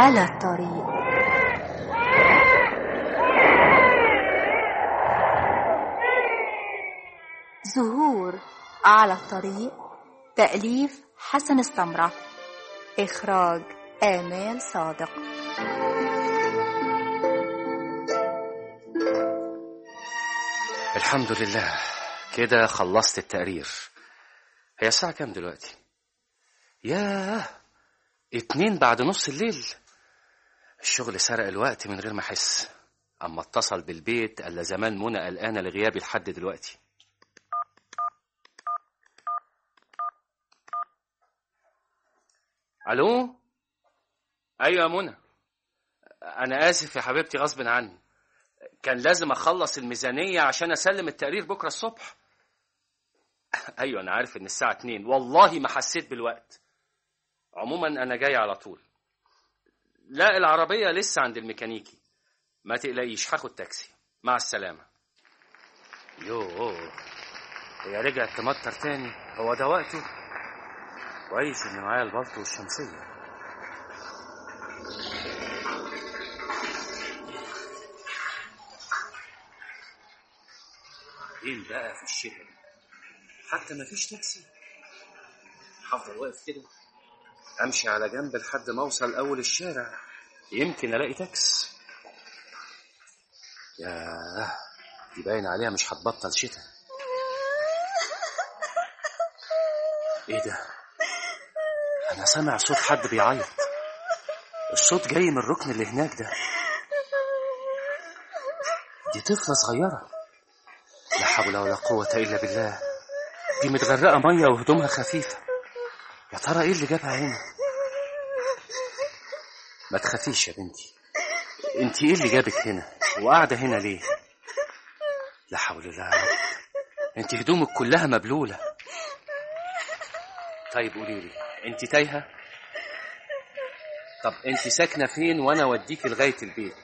على الطريق زهور على الطريق تأليف حسن السمرة إخراج آمال صادق الحمد لله كده خلصت التقرير هي الساعة كام دلوقتي؟ ياه اتنين بعد نص الليل الشغل سرق الوقت من غير ما احس اما اتصل بالبيت الا زمان منى قلقانه لغيابي لحد دلوقتي الو ايوه يا منى انا اسف يا حبيبتي غصب عني كان لازم اخلص الميزانيه عشان اسلم التقرير بكره الصبح ايوه انا عارف ان الساعه 2 والله ما حسيت بالوقت عموما انا جاي على طول لا العربيه لسه عند الميكانيكي ما تقلقيش هاخد تاكسي مع السلامه يوه هي رجعت تمطر تاني هو ده وقته كويس ان معايا البلطو والشمسيه فين بقى في الشتاء حتى ما فيش تاكسي هفضل واقف كده امشي على جنب لحد ما اوصل اول الشارع يمكن الاقي تاكس ياه دي باين عليها مش هتبطل شتاء ايه ده انا سامع صوت حد بيعيط الصوت جاي من الركن اللي هناك ده دي طفلة صغيرة لا حول ولا قوة إلا بالله دي متغرقة مية وهدومها خفيفة يا ترى إيه اللي جابها هنا ما تخافيش يا بنتي انت ايه اللي جابك هنا وقاعدة هنا ليه لا حول الله يا رب انت هدومك كلها مبلولة طيب قولي لي انت تايهة طب انت ساكنة فين وانا اوديكي لغاية البيت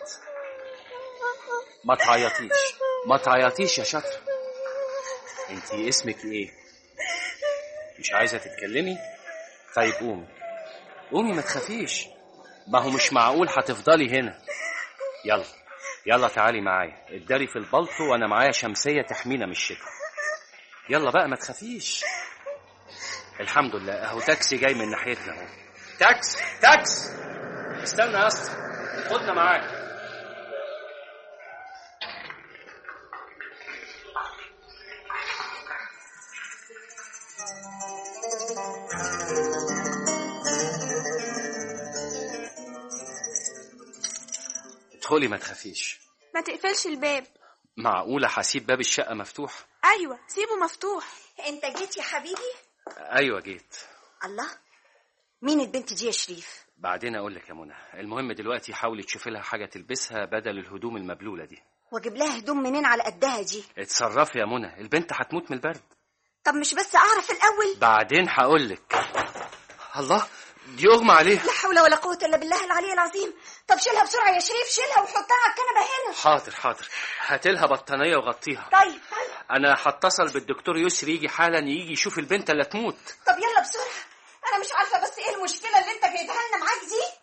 ما تعيطيش ما تعيطيش يا شاطرة انت اسمك ايه مش عايزة تتكلمي طيب قومي قومي ما تخافيش ما هو مش معقول هتفضلي هنا يلا يلا تعالي معايا اتداري في البلطو وانا معايا شمسية تحمينا من الشتاء يلا بقى ما تخافيش الحمد لله اهو تاكسي جاي من ناحيتنا اهو تاكس تاكس استنى يا اسطى خدنا معاك ادخلي ما تخافيش ما تقفلش الباب معقولة هسيب باب الشقة مفتوح ايوه سيبه مفتوح انت جيت يا حبيبي ايوه جيت الله مين البنت دي يا شريف بعدين اقول لك يا منى المهم دلوقتي حاولي تشوفي لها حاجة تلبسها بدل الهدوم المبلولة دي واجيب لها هدوم منين على قدها دي اتصرفي يا منى البنت هتموت من البرد طب مش بس اعرف الاول بعدين هقول لك الله دي اغمى عليها لا حول ولا قوه الا بالله العلي العظيم طب شيلها بسرعه يا شريف شيلها وحطها على الكنبه هنا حاضر حاضر هاتلها بطانية وغطيها طيب طيب انا هتصل بالدكتور يسري يجي حالا يجي يشوف البنت اللي تموت طب يلا بسرعه انا مش عارفه بس ايه المشكله اللي انت جايبها لنا معاك دي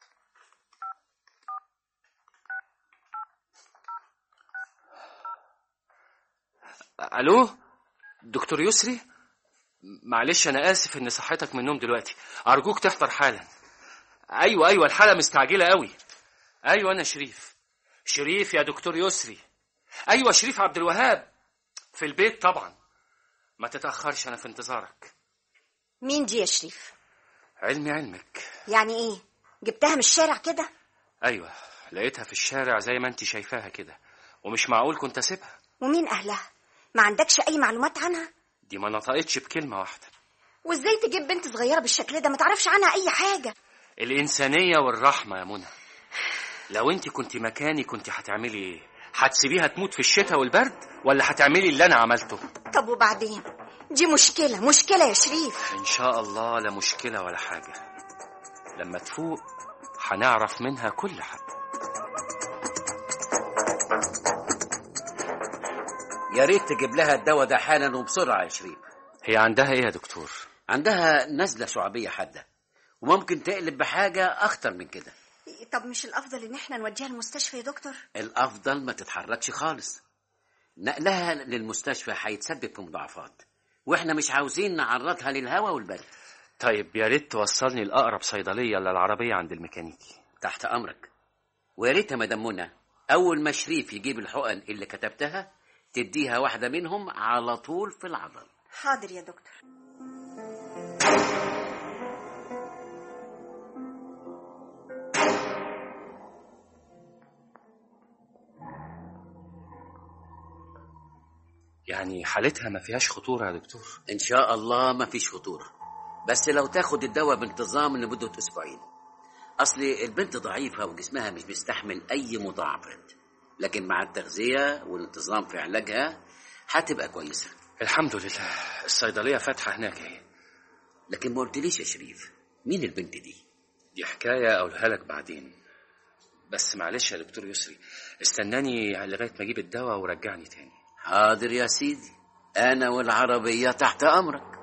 الو دكتور يسري معلش انا اسف ان صحتك من النوم دلوقتي ارجوك تحضر حالا ايوه ايوه الحاله مستعجله قوي ايوه انا شريف شريف يا دكتور يسري ايوه شريف عبد الوهاب في البيت طبعا ما تتاخرش انا في انتظارك مين دي يا شريف علمي علمك يعني ايه جبتها من الشارع كده ايوه لقيتها في الشارع زي ما انت شايفاها كده ومش معقول كنت اسيبها ومين اهلها ما عندكش اي معلومات عنها دي ما نطقتش بكلمه واحده وازاي تجيب بنت صغيره بالشكل ده ما تعرفش عنها اي حاجه الإنسانية والرحمة يا منى لو انت كنت مكاني كنت هتعملي ايه هتسيبيها تموت في الشتاء والبرد ولا هتعملي اللي انا عملته طب وبعدين دي مشكله مشكله يا شريف ان شاء الله لا مشكلة ولا حاجة لما تفوق هنعرف منها كل حاجة يا ريت تجيب لها الدواء ده حالا وبسرعه يا شريف هي عندها ايه يا دكتور عندها نزله شعبيه حاده وممكن تقلب بحاجه اخطر من كده طب مش الافضل ان احنا نوديها المستشفى يا دكتور الافضل ما تتحركش خالص نقلها للمستشفى هيتسبب في مضاعفات واحنا مش عاوزين نعرضها للهواء والبرد طيب يا ريت توصلني لأقرب صيدلية للعربية عند الميكانيكي تحت امرك ويا ريت يا مدام منى اول ما شريف يجيب الحقن اللي كتبتها تديها واحده منهم على طول في العضل حاضر يا دكتور يعني حالتها ما فيهاش خطورة يا دكتور ان شاء الله ما فيش خطوره بس لو تاخد الدواء بانتظام لمده اسبوعين اصل البنت ضعيفه وجسمها مش بيستحمل اي مضاعفات لكن مع التغذيه والانتظام في علاجها هتبقى كويسه الحمد لله الصيدلية فاتحة هناك اهي لكن ما قلتليش يا شريف مين البنت دي دي حكاية أقولها لك بعدين بس معلش يا دكتور يسري استناني لغاية ما أجيب الدواء ورجعني تاني حاضر يا سيدي انا والعربيه تحت امرك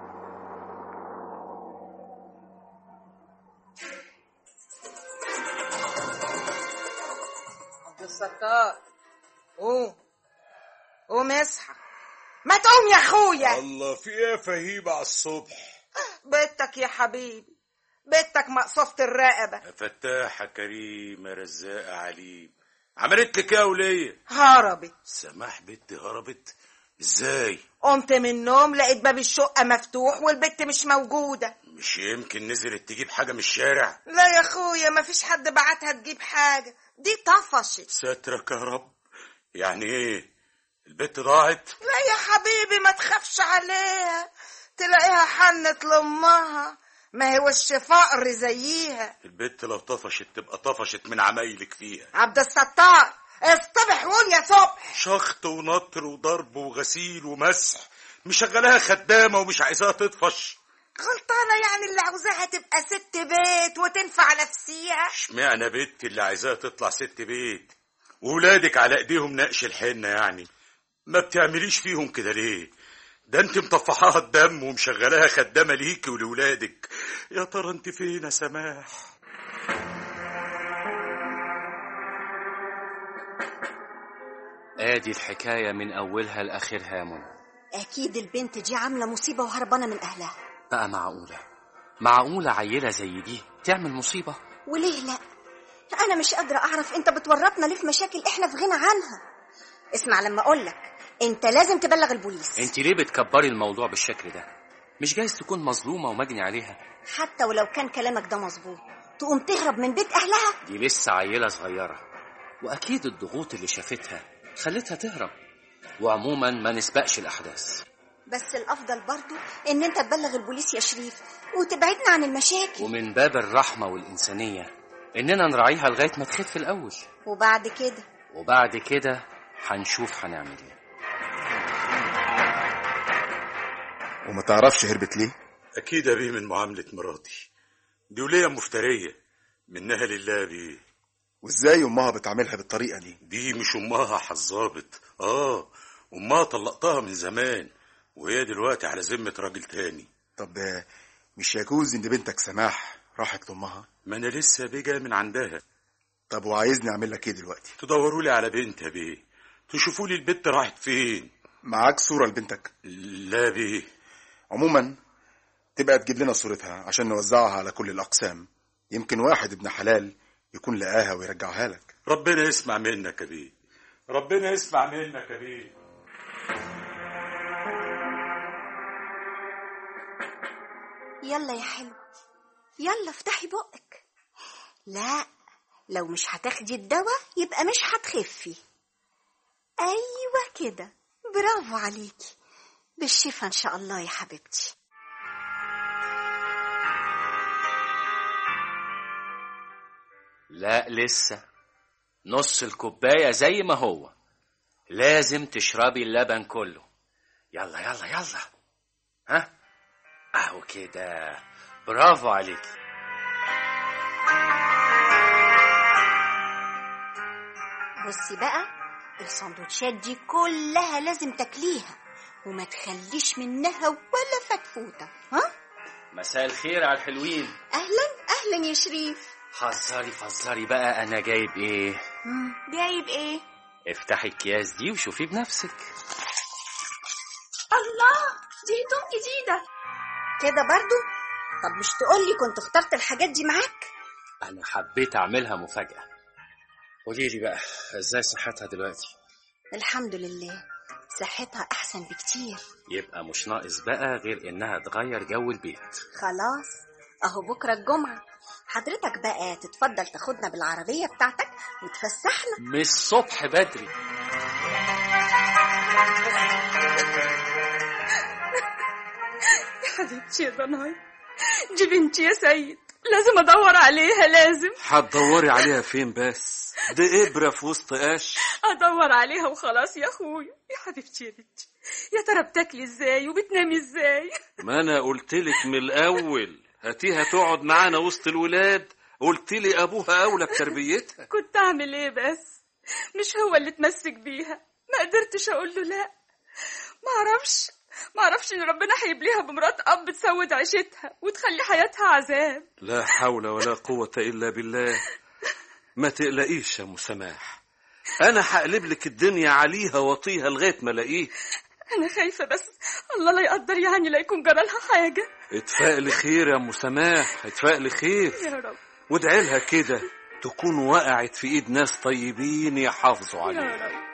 عبد الستار قوم قوم اصحى ما تقوم يا اخويا الله في ايه يا فهيم على الصبح بيتك يا حبيبي بيتك مقصوفة الرقبة يا فتاحة كريمة رزاقة عليم عملت لك ايه يا ولية هربت سماح بنتي هربت ازاي قمت من النوم لقيت باب الشقة مفتوح والبت مش موجودة مش يمكن نزلت تجيب حاجة من الشارع لا يا اخويا مفيش حد بعتها تجيب حاجة دي طفشت سترك يا رب يعني ايه البت ضاعت لا يا حبيبي ما تخافش عليها تلاقيها حنت لامها ما هي وش فقر زيها البت لو طفشت تبقى طفشت من عمايلك فيها عبد الستار اصطبح وقول يا صبح شخط ونطر وضرب وغسيل ومسح مشغلاها خدامة ومش عايزاها تطفش غلطانة يعني اللي عاوزاها تبقى ست بيت وتنفع نفسيها اشمعنى بنت اللي عايزاها تطلع ست بيت وولادك على ايديهم نقش الحنة يعني ما بتعمليش فيهم كده ليه ده انت مطفحاها الدم ومشغلاها خدامة ليكي ولولادك يا ترى انت فين يا سماح ادي الحكاية من أولها لآخرها يا منى اكيد البنت دي عامله مصيبه وهربانه من اهلها بقى معقولة معقولة عيلة زي دي تعمل مصيبة وليه لا انا مش قادره اعرف انت بتورطنا ليه في مشاكل احنا في غنى عنها اسمع لما اقول لك انت لازم تبلغ البوليس انت ليه بتكبري الموضوع بالشكل ده مش جايز تكون مظلومة ومجني عليها حتى ولو كان كلامك ده مظبوط تقوم تهرب من بيت اهلها دي لسه عيلة صغيرة وأكيد الضغوط اللي شافتها خلتها تهرب وعموما ما نسبقش الأحداث بس الافضل برضو ان انت تبلغ البوليس يا شريف وتبعدنا عن المشاكل ومن باب الرحمة والإنسانية إننا نراعيها لغاية ما تخف الأول وبعد كده وبعد كده هنشوف هنعمل ايه وما تعرفش هربت ليه اكيد يا بيه من معاملة مراتي دي ولية مفترية منها لله بيه وازاي امها بتعملها بالطريقه دي دي مش امها حظابت اه امها طلقتها من زمان وهي دلوقتي على ذمة راجل تاني طب آه، مش يجوز ان بنتك سماح راحت لامها ما انا لسه بيه جاي من عندها طب وعايزني اعمل لك ايه دلوقتي تدوروا لي على بنت يا بيه تشوفوا لي البنت راحت فين معاك صوره لبنتك لا بيه عموما تبقى تجيب لنا صورتها عشان نوزعها على كل الاقسام يمكن واحد ابن حلال يكون لقاها ويرجعها لك ربنا يسمع منك يا بيه ربنا يسمع منك يا بيه يلا يا حلو يلا افتحي بقك لا لو مش هتاخدي الدواء يبقى مش هتخفي ايوه كده برافو عليكي بالشفا ان شاء الله يا حبيبتي لا لسه نص الكوباية زي ما هو لازم تشربي اللبن كله يلا يلا يلا ها اهو كده برافو عليكي بصي بقى السندوتشات دي كلها لازم تاكليها وما تخليش منها ولا فتفوته ها مساء الخير على الحلوين اهلا اهلا يا شريف حذري فزري بقى انا جايب ايه جايب ايه افتحي الكياس دي وشوفي بنفسك الله دي هدوم جديدة كده برضو طب مش تقولي كنت اخترت الحاجات دي معاك انا حبيت اعملها مفاجأة قولي لي بقى ازاي صحتها دلوقتي الحمد لله صحتها احسن بكتير يبقى مش ناقص بقى غير انها تغير جو البيت خلاص اهو بكره الجمعه حضرتك بقى تتفضل تاخدنا بالعربيه بتاعتك وتفسحنا مش الصبح بدري حبيبتي يا ضناي دي بنتي يا سيد لازم ادور عليها لازم هتدوري عليها فين بس دي إبرة في وسط قش ادور عليها وخلاص يا اخويا يا حبيبتي يا بنتي يا ترى بتاكلي ازاي وبتنامي ازاي ما أنا قلتلك من الأول هاتيها تقعد معانا وسط الولاد قلتلي أبوها أولى بتربيتها كنت اعمل ايه بس مش هو اللي اتمسك بيها ما قدرتش اقول له لا ما اعرفش ما اعرفش ان ربنا هيبليها بمرات اب تسود عيشتها وتخلي حياتها عذاب لا حول ولا قوة إلا بالله ما تقلقيش يا مسامح أنا هقلب لك الدنيا عليها واطيها لغاية ما ألاقيه انا خايفه بس الله لا يقدر يعني لا يكون جرالها حاجه اتفائلي خير يا مسامح اتفائلي خير يا رب وادعي لها كده تكون وقعت في ايد ناس طيبين يحافظوا يا عليها رب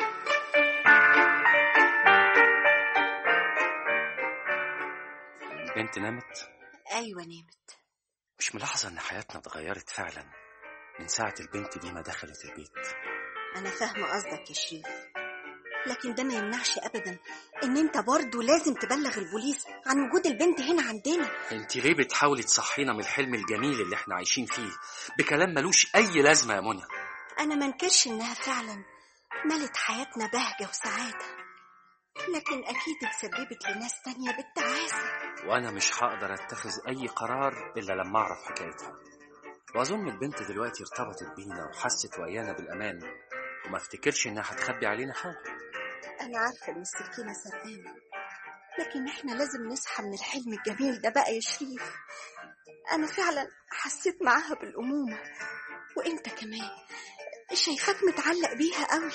البنت نامت ايوه نامت مش ملاحظة ان حياتنا اتغيرت فعلا من ساعة البنت دي ما دخلت البيت انا فاهمه قصدك يا شريف لكن ده ما يمنعش ابدا ان انت برضه لازم تبلغ البوليس عن وجود البنت هنا عندنا انت ليه بتحاولي تصحينا من الحلم الجميل اللي احنا عايشين فيه بكلام ملوش اي لازمة يا منى انا منكرش انها فعلا ملت حياتنا بهجه وسعاده لكن اكيد اتسببت لناس تانية بالتعاسه وانا مش هقدر اتخذ اي قرار الا لما اعرف حكايتها واظن البنت دلوقتي ارتبطت بينا وحست ويانا بالامان وما افتكرش انها هتخبي علينا حاجه انا عارفه ان السكينه سرقانه لكن احنا لازم نصحى من الحلم الجميل ده بقى يا شريف انا فعلا حسيت معاها بالامومه وانت كمان شايفاك متعلق بيها قوي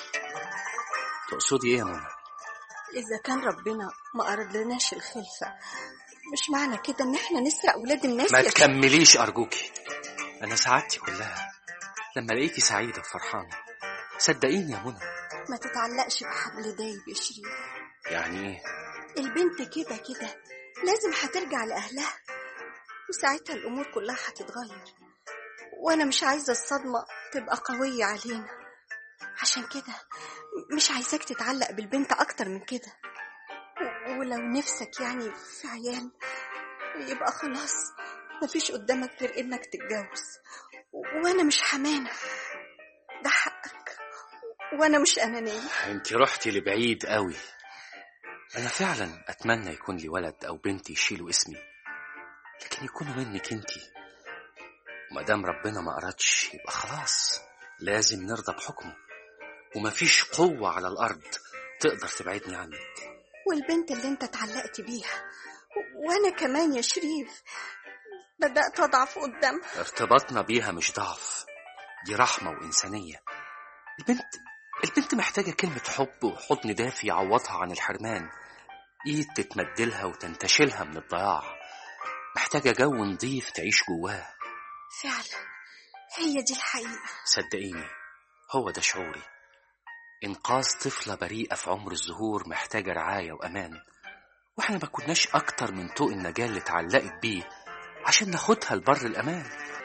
تقصدي ايه يا منى اذا كان ربنا ما اردلناش الخلفه مش معنى كده ان احنا نسرق ولاد الناس ما يا تكمليش ارجوكي انا سعادتي كلها لما لقيتي سعيده وفرحانه صدقيني يا منى ما تتعلقش بحبل دايب يا شريف يعني ايه البنت كده كده لازم هترجع لأهلها وساعتها الأمور كلها هتتغير وأنا مش عايزة الصدمة تبقى قوية علينا عشان كده مش عايزاك تتعلق بالبنت أكتر من كده و- ولو نفسك يعني في عيال يبقى خلاص مفيش قدامك غير إنك تتجوز و- وأنا مش حمانة ده حقك وأنا مش أنانية انت رحتي لبعيد قوي انا فعلا اتمنى يكون لي ولد او بنت يشيلوا اسمي لكن يكونوا منك انت وما دام ربنا ما ارادش يبقى خلاص لازم نرضى بحكمه ومفيش قوة على الأرض تقدر تبعدني عنك والبنت اللي انت اتعلقت بيها و- وانا كمان يا شريف بدأت أضعف قدامها ارتباطنا بيها مش ضعف دي رحمة وإنسانية البنت البنت محتاجة كلمة حب وحضن دافي يعوضها عن الحرمان إيد تتمدلها وتنتشلها من الضياع محتاجة جو نضيف تعيش جواه فعلا هي دي الحقيقة صدقيني هو ده شعوري إنقاذ طفلة بريئة في عمر الزهور محتاجة رعاية وأمان وإحنا ما كناش أكتر من طوق النجاة اللي اتعلقت بيه عشان ناخدها لبر الأمان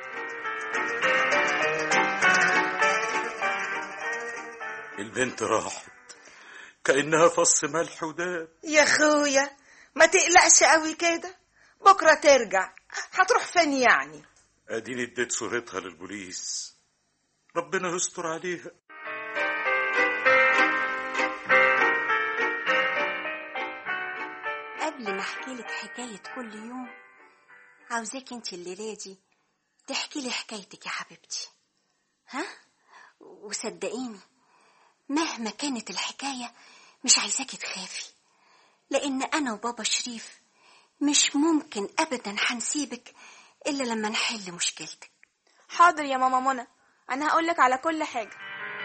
البنت راحت كأنها فص ملح وداب يا اخويا ما تقلقش قوي كده بكره ترجع هتروح فين يعني اديني اديت صورتها للبوليس ربنا يستر عليها قبل ما احكي لك حكاية كل يوم عاوزاك انت الليلة دي تحكي لي حكايتك يا حبيبتي ها وصدقيني مهما كانت الحكاية مش عايزاكي تخافي لأن أنا وبابا شريف مش ممكن أبدا هنسيبك إلا لما نحل مشكلتك حاضر يا ماما منى انا هقولك على كل حاجة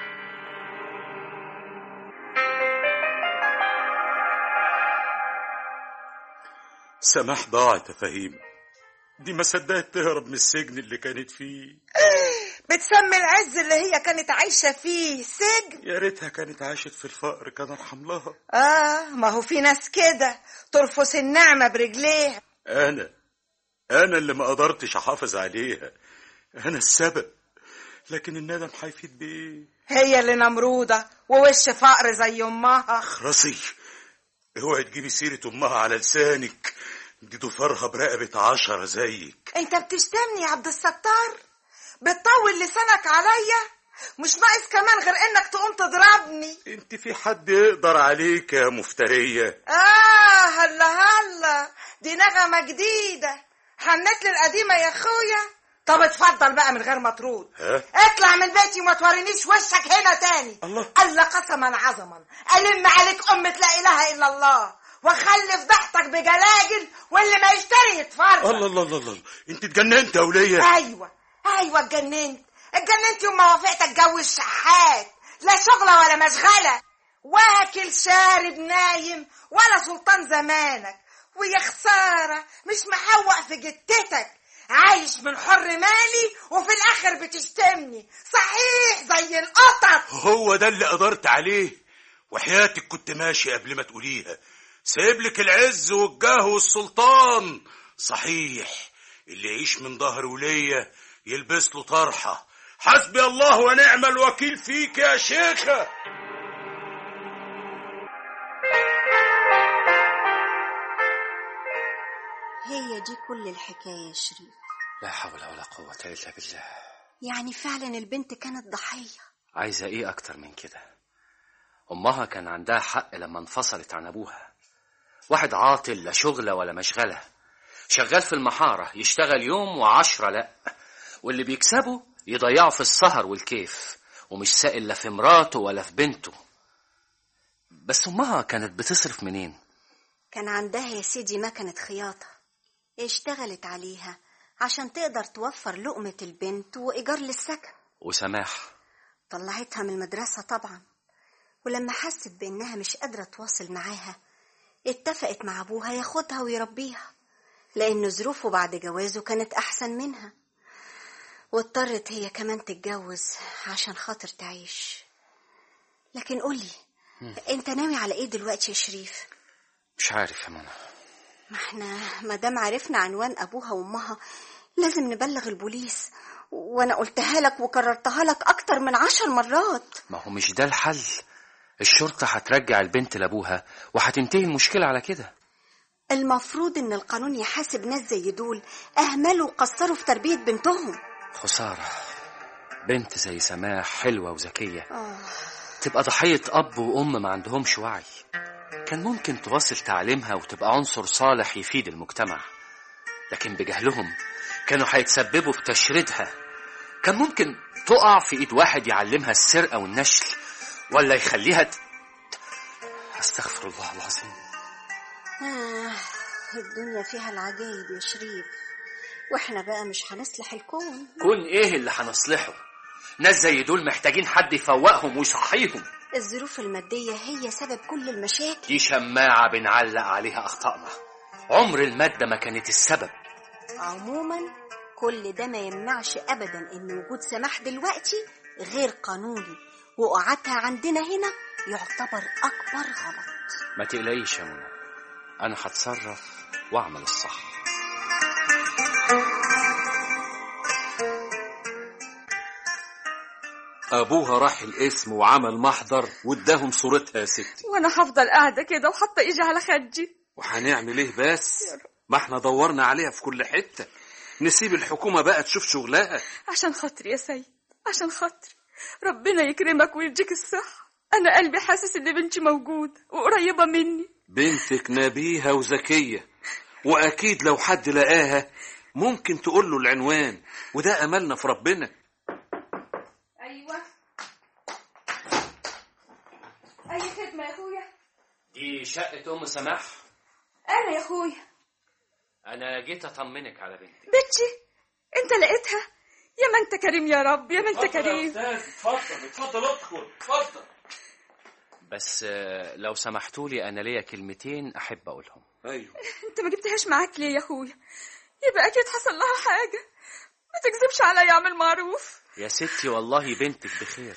سماح ضاعت يا فهيم دي ما صدقت تهرب من السجن اللي كانت فيه بتسمي العز اللي هي كانت عايشة فيه سجن يا ريتها كانت عاشت في الفقر كان ارحم لها اه ما هو في ناس كده ترفس النعمة برجليها انا انا اللي ما قدرتش احافظ عليها انا السبب لكن الندم هيفيد بايه هي اللي نمرودة ووش فقر زي امها راسي اوعي تجيبي سيرة امها على لسانك دي ضفارها برقبة عشرة زيك انت بتشتمني يا عبد الستار بتطول لسانك عليا مش ناقص كمان غير انك تقوم تضربني انت في حد يقدر عليك يا مفترية اه هلا هلا دي نغمة جديدة حنت لي القديمة يا اخويا طب اتفضل بقى من غير ما ترود ها اطلع من بيتي وما تورينيش وشك هنا تاني الله الله قسما عظما ألم عليك أمة لا إله إلا الله وخلف ضحكك بجلاجل واللي ما يشتري يتفرج الله الله الله الله انت اتجننت يا ولية أيوة أيوة اتجننت اتجننت يوم ما وافقت اتجوز شحات لا شغلة ولا مشغلة واكل شارب نايم ولا سلطان زمانك ويا خسارة مش محوق في جتتك عايش من حر مالي وفي الآخر بتشتمني صحيح زي القطط هو ده اللي قدرت عليه وحياتك كنت ماشي قبل ما تقوليها سايب لك العز والجاه والسلطان صحيح اللي يعيش من ظهر ولية يلبس له طرحة حسبي الله ونعم الوكيل فيك يا شيخة هي دي كل الحكاية يا شريف لا حول ولا قوة إلا بالله يعني فعلا البنت كانت ضحية عايزة إيه أكتر من كده أمها كان عندها حق لما انفصلت عن أبوها واحد عاطل لا شغلة ولا مشغلة شغال في المحارة يشتغل يوم وعشرة لأ واللي بيكسبه يضيعه في السهر والكيف ومش سائل لا في مراته ولا في بنته بس أمها كانت بتصرف منين كان عندها يا سيدي مكنة خياطة اشتغلت عليها عشان تقدر توفر لقمة البنت وإيجار للسكن وسماح طلعتها من المدرسة طبعا ولما حست بإنها مش قادرة تواصل معاها اتفقت مع أبوها ياخدها ويربيها لأن ظروفه بعد جوازه كانت أحسن منها واضطرت هي كمان تتجوز عشان خاطر تعيش لكن قولي انت ناوي على ايه دلوقتي يا شريف مش عارف يا منى ما احنا مادام عرفنا عنوان ابوها وامها لازم نبلغ البوليس وانا قلتها لك وكررتها لك اكتر من عشر مرات ما هو مش ده الحل الشرطة هترجع البنت لأبوها وهتنتهي المشكلة على كده المفروض ان القانون يحاسب ناس زي دول اهملوا وقصروا في تربية بنتهم خسارة بنت زي سماح حلوة وذكية آه. تبقى ضحية أب وأم ما عندهمش وعي كان ممكن تواصل تعليمها وتبقى عنصر صالح يفيد المجتمع لكن بجهلهم كانوا هيتسببوا في تشريدها كان ممكن تقع في ايد واحد يعلمها السرقة والنشل ولا يخليها ت... استغفر الله العظيم آه. الدنيا فيها العجايب يا شريف واحنا بقى مش هنصلح الكون كون ايه اللي هنصلحه ناس زي دول محتاجين حد يفوقهم ويصحيهم الظروف المادية هي سبب كل المشاكل دي شماعة بنعلق عليها أخطائنا عمر المادة ما كانت السبب عموما كل ده ما يمنعش ابدا ان وجود سماح دلوقتي غير قانوني وقعتها عندنا هنا يعتبر اكبر غلط ما تقلقيش يا منى أنا هتصرف وأعمل الصح ابوها راح القسم وعمل محضر واداهم صورتها يا ستي وانا هفضل قاعده كده وحاطه ايدي على خدي وهنعمل ايه بس ما احنا دورنا عليها في كل حته نسيب الحكومه بقى تشوف شغلها عشان خاطري يا سيد عشان خاطري ربنا يكرمك ويديك الصحه انا قلبي حاسس ان بنتي موجوده وقريبه مني بنتك نبيهه وذكيه واكيد لو حد لقاها ممكن تقول له العنوان وده املنا في ربنا ايوه اي خدمه يا اخويا دي شقة أم سماح انا يا اخويا أنا جيت أطمنك على بنتك بنتي انت لقيتها يا ما انت كريم يا رب يا ما انت اتفضل يا كريم استاذ اتفضل اتفضل ادخل اتفضل بس آه، لو سمحتوا لي انا ليا كلمتين احب اقولهم ايوه انت ما جبتهاش معاك ليه يا اخويا يبقى اكيد حصل لها حاجه ما تكذبش عليا اعمل معروف يا ستي والله بنتك بخير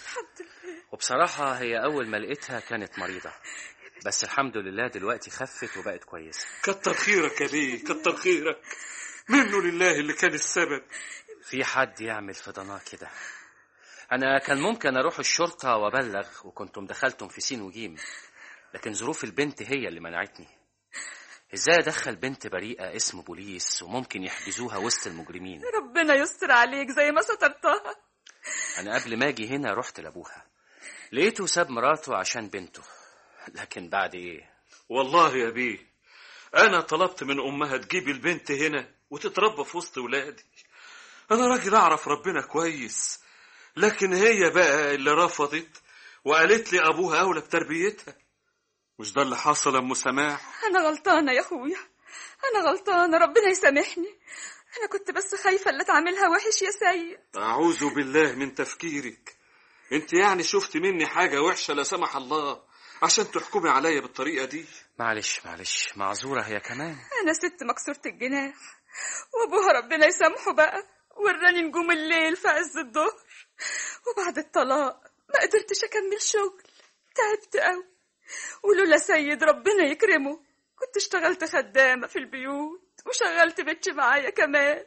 وبصراحة هي أول ما لقيتها كانت مريضة بس الحمد لله دلوقتي خفت وبقت كويسة كتر خيرك يا بيه كتر خيرك منه لله اللي كان السبب في حد يعمل في ضناه كده أنا كان ممكن أروح الشرطة وأبلغ وكنتم دخلتم في سين وجيم لكن ظروف البنت هي اللي منعتني إزاي أدخل بنت بريئة اسم بوليس وممكن يحجزوها وسط المجرمين ربنا يستر عليك زي ما سترتها أنا قبل ما أجي هنا رحت لأبوها لقيته ساب مراته عشان بنته لكن بعد إيه والله يا بيه انا طلبت من امها تجيب البنت هنا وتتربى في وسط ولادي انا راجل اعرف ربنا كويس لكن هي بقى اللي رفضت وقالت لي ابوها اولى بتربيتها مش ده اللي حصل يا ام سماح انا غلطانه يا اخويا انا غلطانه ربنا يسامحني انا كنت بس خايفه اللي تعملها وحش يا سيد اعوذ بالله من تفكيرك انت يعني شفت مني حاجه وحشه لا سمح الله عشان تحكمي عليا بالطريقه دي معلش معلش معذورة هي كمان انا ست مكسوره الجناح وابوها ربنا يسامحه بقى وراني نجوم الليل في عز الظهر وبعد الطلاق ما قدرتش اكمل شغل تعبت قوي ولولا سيد ربنا يكرمه كنت اشتغلت خدامه في البيوت وشغلت بنتي معايا كمان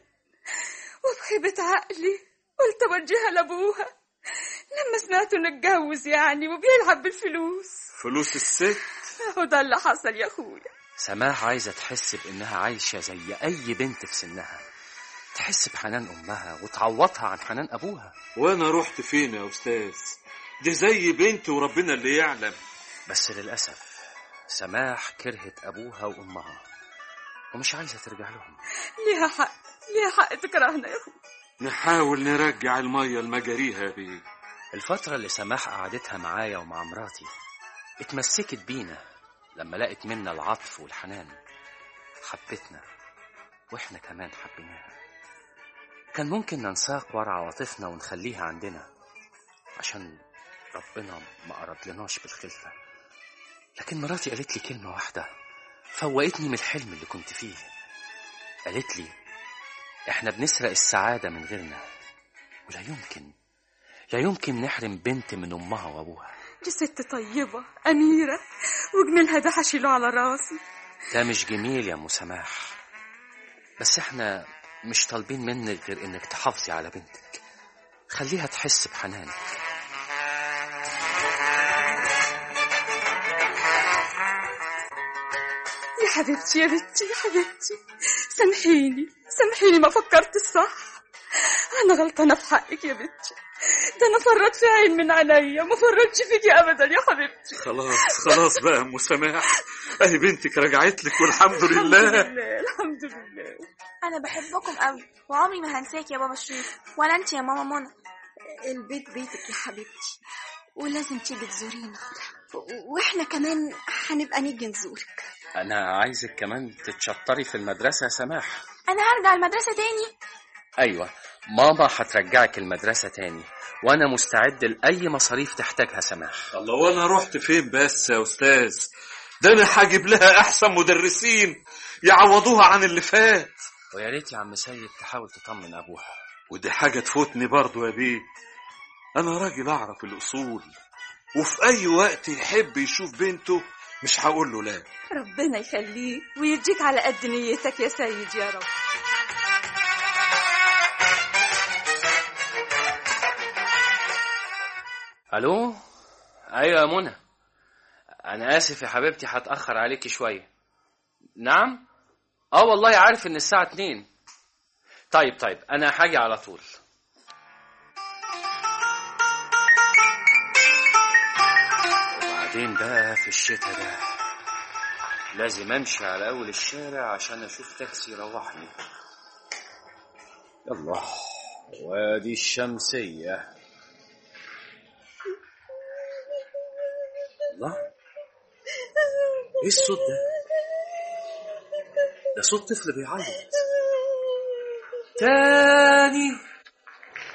وبخيبة عقلي قلت اوديها لابوها لما سمعت انه اتجوز يعني وبيلعب بالفلوس فلوس الست اهو ده اللي حصل يا اخويا سماح عايزة تحس بإنها عايشة زي أي بنت في سنها تحس بحنان أمها وتعوضها عن حنان أبوها وانا رحت فين يا استاذ دي زي بنت وربنا اللي يعلم بس للأسف سماح كرهت أبوها وأمها ومش عايزة ترجع لهم ليها حق ليها حق تكرهنا يا اخويا نحاول نرجع المية لمجاريها بيه الفترة اللي سماح قعدتها معايا ومع مراتي اتمسكت بينا لما لقت منا العطف والحنان حبتنا واحنا كمان حبيناها كان ممكن ننساق ورا عواطفنا ونخليها عندنا عشان ربنا ما أرادلناش بالخلفة لكن مراتي قالت لي كلمة واحدة فوقتني من الحلم اللي كنت فيه قالت لي احنا بنسرق السعادة من غيرنا ولا يمكن لا يمكن نحرم بنت من أمها وأبوها دي ست طيبة أميرة وجميلها ده هشيله على راسي ده مش جميل يا أم سماح بس احنا مش طالبين منك غير انك تحافظي على بنتك خليها تحس بحنانك يا حبيبتي يا بنتي يا حبيبتي سامحيني سامحيني ما فكرت الصح أنا غلطانة في حقك يا بنتي ده أنا فرط في عين من عينيا ما فرطش فيكي أبدا يا حبيبتي خلاص خلاص بقى يا ام سماح اهي بنتك رجعت لك والحمد الحمد لله لله الحمد لله انا بحبكم قوي وعمري ما هنساك يا بابا شريف ولا انت يا ماما منى البيت بيتك يا حبيبتي ولازم تيجي تزورينا و- واحنا كمان هنبقى نيجي نزورك أنا عايزك كمان تتشطري في المدرسة يا سماح انا هرجع المدرسه تاني أيوة ماما هترجعك المدرسة تاني وأنا مستعد لأي مصاريف تحتاجها سماح الله وانا رحت فين بس يا استاذ ده انا هجيب لها احسن مدرسين يعوضوها عن اللي فات ويا ريت يا عم سيد تحاول تطمن أبوها ودي حاجة تفوتني برضو يا بيه أنا راجل أعرف الأصول وفي أي وقت يحب يشوف بنته مش هقول له لا ربنا يخليك ويديك على قد نيتك يا سيد يا رب ألو أيوة يا منى أنا آسف يا حبيبتي هتأخر عليكي شوية نعم اه والله عارف ان الساعة اتنين طيب طيب انا هاجي على طول وبعدين بقى في الشتاء ده لازم امشي على اول الشارع عشان اشوف تاكسي يروحني يلا وادي الشمسية الله ايه الصوت ده ده صوت طفل بيعيط تاني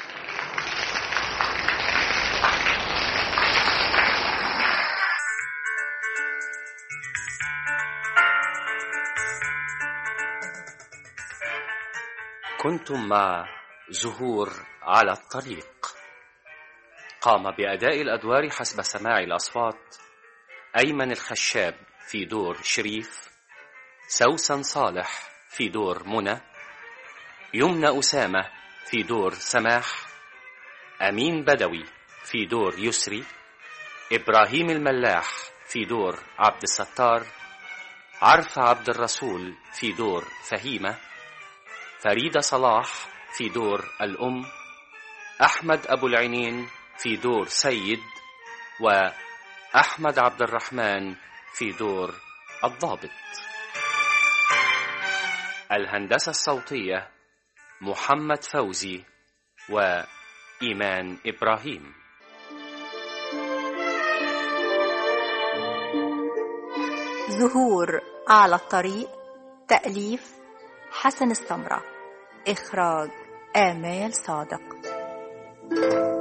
كنتم مع زهور على الطريق قام بأداء الأدوار حسب سماع الأصوات أيمن الخشاب في دور شريف سوسن صالح في دور منى يمنى أسامة في دور سماح أمين بدوي في دور يسري إبراهيم الملاح في دور عبد الستار عرفة عبد الرسول في دور فهيمة فريدة صلاح في دور الأم أحمد أبو العينين في دور سيد وأحمد عبد الرحمن في دور الضابط الهندسة الصوتية محمد فوزي وإيمان إبراهيم زهور على الطريق تأليف حسن السمرة إخراج آمال صادق